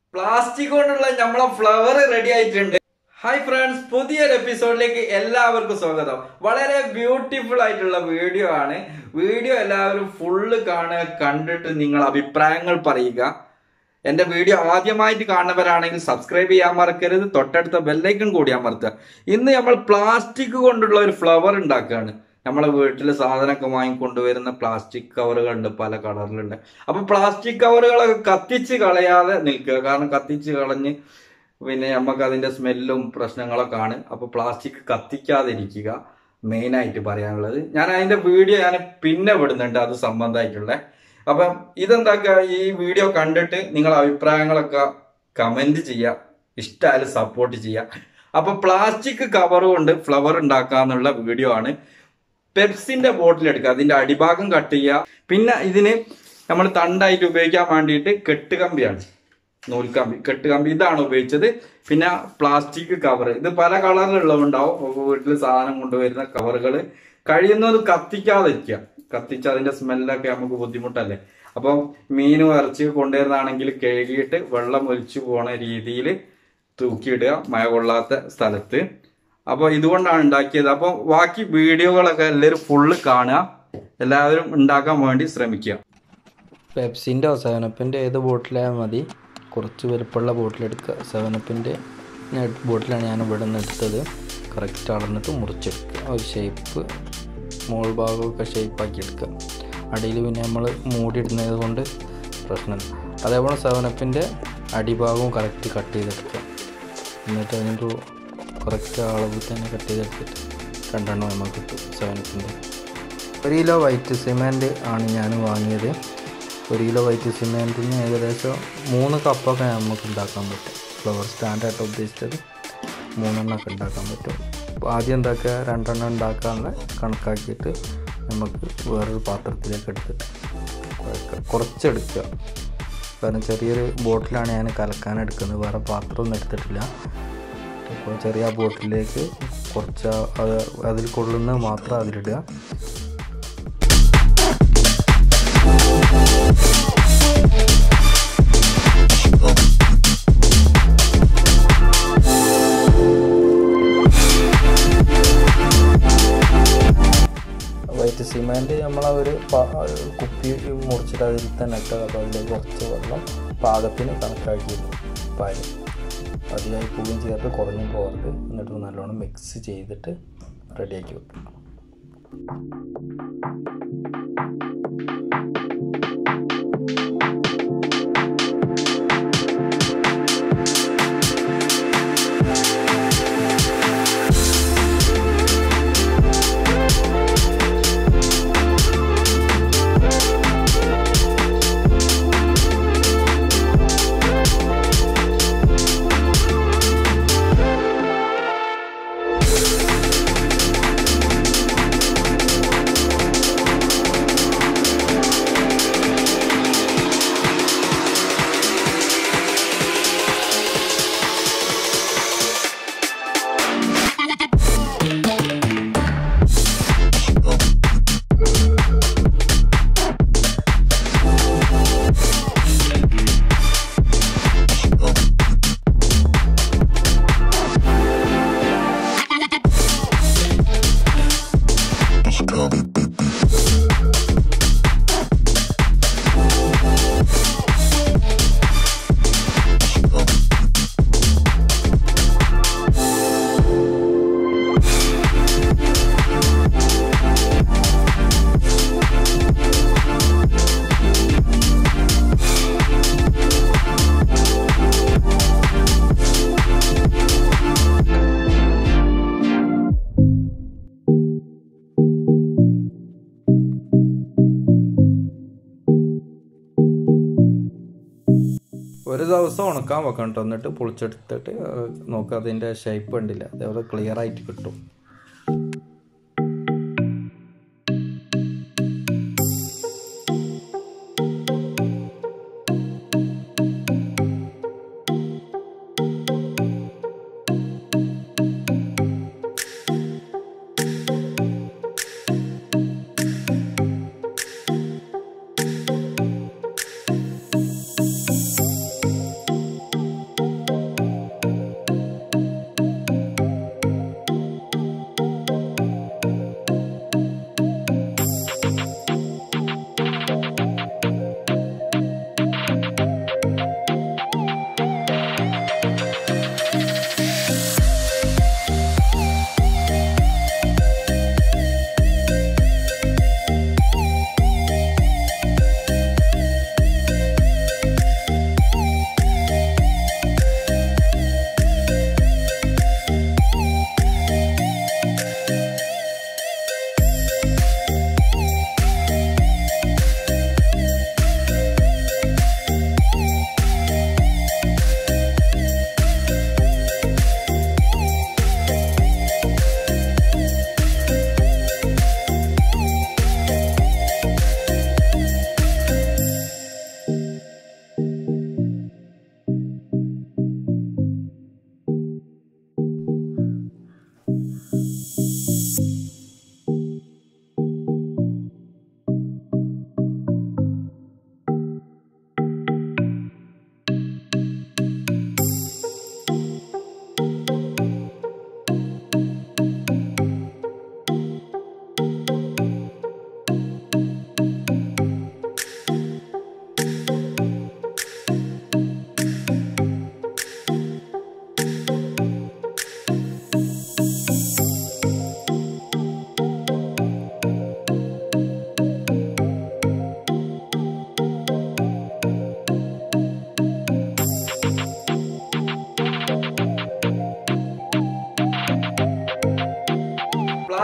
plastic കൊണ്ടുള്ള നമ്മളെ flower ready ആയിട്ടുണ്ട് ഹായ് ഫ്രണ്ട്സ് പുതിയൊരു എപ്പിസോഡിലേക്ക് എല്ലാവർക്കും സ്വാഗതം വളരെ ബ്യൂട്ടിഫുൾ ആയിട്ടുള്ള വീഡിയോ ആണ് വീഡിയോ എല്ലാവരും ഫുള്ള് കാണുക കണ്ടിട്ട് നിങ്ങൾ അഭിപ്രായങ്ങൾ പറയുക എന്റെ വീഡിയോ ആദ്യമായിട്ട് കാണുന്നവരാണെങ്കിൽ സബ്സ്ക്രൈബ് ചെയ്യാൻ മറക്കരുത് തൊട്ടടുത്ത ബെല്ലൈക്കൺ കൂടി അമർത്തുക ഇന്ന് നമ്മൾ പ്ലാസ്റ്റിക് കൊണ്ടുള്ള ഒരു ഫ്ലവർ ഉണ്ടാക്കുകയാണ് നമ്മളെ വീട്ടിൽ സാധനമൊക്കെ വാങ്ങിക്കൊണ്ടുവരുന്ന പ്ലാസ്റ്റിക് കവറുകളുണ്ട് പല കളറിലുണ്ട് അപ്പൊ പ്ലാസ്റ്റിക് കവറുകളൊക്കെ കത്തിച്ച് കളയാതെ നിൽക്കുക കാരണം കത്തിച്ച് കളഞ്ഞ് പിന്നെ നമുക്ക് അതിന്റെ സ്മെല്ലും പ്രശ്നങ്ങളൊക്കെ ആണ് അപ്പൊ പ്ലാസ്റ്റിക് കത്തിക്കാതിരിക്കുക മെയിൻ ആയിട്ട് പറയാനുള്ളത് ഞാൻ അതിന്റെ വീഡിയോ ഞാൻ പിന്നെ വിടുന്നുണ്ട് അത് സംബന്ധമായിട്ടുള്ള അപ്പം ഇതെന്താക്കുക ഈ വീഡിയോ കണ്ടിട്ട് നിങ്ങൾ അഭിപ്രായങ്ങളൊക്കെ കമന്റ് ചെയ്യുക ഇഷ്ടമായാലും സപ്പോർട്ട് ചെയ്യുക അപ്പൊ പ്ലാസ്റ്റിക് കവർ കൊണ്ട് ഫ്ലവർ ഉണ്ടാക്കാന്നുള്ള വീഡിയോ ആണ് പെപ്സിന്റെ ബോട്ടിൽ എടുക്കുക അതിന്റെ അടിഭാഗം കട്ട് ചെയ്യുക പിന്നെ ഇതിന് നമ്മൾ തണ്ടായിട്ട് ഉപയോഗിക്കാൻ വേണ്ടിയിട്ട് കെട്ടുകമ്പിയാണ് നൂൽക്കമ്പി കെട്ടുകമ്പി ഇതാണ് ഉപയോഗിച്ചത് പിന്നെ പ്ലാസ്റ്റിക് കവർ ഇത് പല കളറിലുള്ളതുണ്ടാവും അപ്പൊ വീട്ടിൽ സാധനം കൊണ്ടുവരുന്ന കവറുകൾ കഴിയുന്നത് കത്തിക്കാതിരിക്കുക കത്തിച്ച് അതിന്റെ സ്മെല്ലൊക്കെ നമുക്ക് ബുദ്ധിമുട്ടല്ലേ അപ്പം മീനും ഇറച്ചി കൊണ്ടുവരുന്നതാണെങ്കിൽ കഴുകിയിട്ട് വെള്ളം ഒലിച്ചു പോണ രീതിയിൽ തൂക്കിയിടുക മഴ കൊള്ളാത്ത സ്ഥലത്ത് അപ്പോൾ ഇതുകൊണ്ടാണ് ഉണ്ടാക്കിയത് അപ്പോൾ ബാക്കി വീഡിയോകളൊക്കെ എല്ലാവരും ഫുള്ള് കാണുക എല്ലാവരും ഉണ്ടാക്കാൻ വേണ്ടി ശ്രമിക്കുക പെപ്സിൻ്റെ സെവനപ്പിൻ്റെ ഏത് ബോട്ടിലായാൽ മതി കുറച്ച് വലുപ്പമുള്ള ബോട്ടിലെടുക്കുക സെവനപ്പിൻ്റെ ബോട്ടിലാണ് ഞാൻ ഇവിടെ നിന്ന് എടുത്തത് കറക്റ്റ് അളന്നിട്ട് മുറിച്ചെടുക്കുക ഒരു ഷേപ്പ് മോൾ ഭാഗമൊക്കെ ഷേപ്പാക്കി എടുക്കുക അടിയിൽ പിന്നെ നമ്മൾ മൂടിയിടുന്നത് കൊണ്ട് പ്രശ്നമില്ല അതേപോലെ സെവനപ്പിൻ്റെ അടിഭാഗവും കറക്റ്റ് കട്ട് ചെയ്തെടുക്കുക എന്നിട്ട് അതിൻ്റെ കറക്റ്റ് അളവിൽ തന്നെ കട്ട് ചെയ്തെടുത്തിട്ട് രണ്ടെണ്ണം നമുക്ക് കിട്ടും സെവനപ്പിൻ്റെ ഒരു കിലോ വൈറ്റ് സിമെൻറ്റ് ആണ് ഞാൻ വാങ്ങിയത് ഒരു കിലോ വൈറ്റ് സിമെൻറ്റിന് ഏകദേശം മൂന്ന് കപ്പൊക്കെ നമുക്ക് ഉണ്ടാക്കാൻ പറ്റും ഫ്ലവർ സ്റ്റാൻഡായിട്ട് ഉദ്ദേശിച്ചത് മൂന്നെണ്ണമൊക്കെ ഉണ്ടാക്കാൻ പറ്റും അപ്പോൾ ആദ്യം എന്താക്കുക രണ്ടെണ്ണം ഉണ്ടാക്കാനുള്ള കണക്കാക്കിയിട്ട് നമുക്ക് വേറൊരു പാത്രത്തിലേക്ക് എടുത്തിട്ട് കുഴക്കുക കുറച്ചെടുക്കുക കാരണം ചെറിയൊരു ബോട്ടിലാണ് ഞാൻ കലക്കാൻ എടുക്കുന്നത് വേറെ പാത്രമൊന്നും എടുത്തിട്ടില്ല അപ്പോൾ ചെറിയ ബോട്ടിലേക്ക് കുറച്ച് അത് അതിൽ കൊള്ളുന്നത് മാത്രം അതിലിടുക വൈറ്റ് സിമെൻറ്റ് നമ്മൾ ഒരു കുപ്പി മുറിച്ചിട്ട് അതിൽ തന്നെ ഇട്ടത് അപ്പോൾ അതിലേക്ക് കുറച്ച് വെള്ളം പാകത്തിന് കണക്കാക്കിയിട്ട് പാല് അതിലായി പൂവും ചേർത്ത് കുറഞ്ഞും പോകരുത് എന്നിട്ട് നല്ലോണം മിക്സ് ചെയ്തിട്ട് റെഡിയാക്കി വെക്കും ഒരു ദിവസം ഉണക്കാൻ വെക്കണം കേട്ടോ എന്നിട്ട് പൊളിച്ചെടുത്തിട്ട് നോക്കുക അതിൻ്റെ ഷേപ്പ് ഉണ്ടില്ല അതേപോലെ ക്ലിയർ ആയിട്ട് കിട്ടും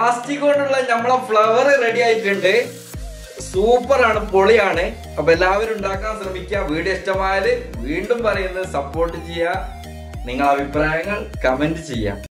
പ്ലാസ്റ്റിക് കൊണ്ടുള്ള നമ്മളെ ഫ്ലവർ റെഡി ആയിട്ടുണ്ട് സൂപ്പർ ആണ് പൊളിയാണ് അപ്പൊ എല്ലാവരും ഉണ്ടാക്കാൻ ശ്രമിക്കുക വീഡിയോ ഇഷ്ടമായാല് വീണ്ടും പറയുന്നത് സപ്പോർട്ട് ചെയ്യുക നിങ്ങൾ അഭിപ്രായങ്ങൾ കമന്റ് ചെയ്യാം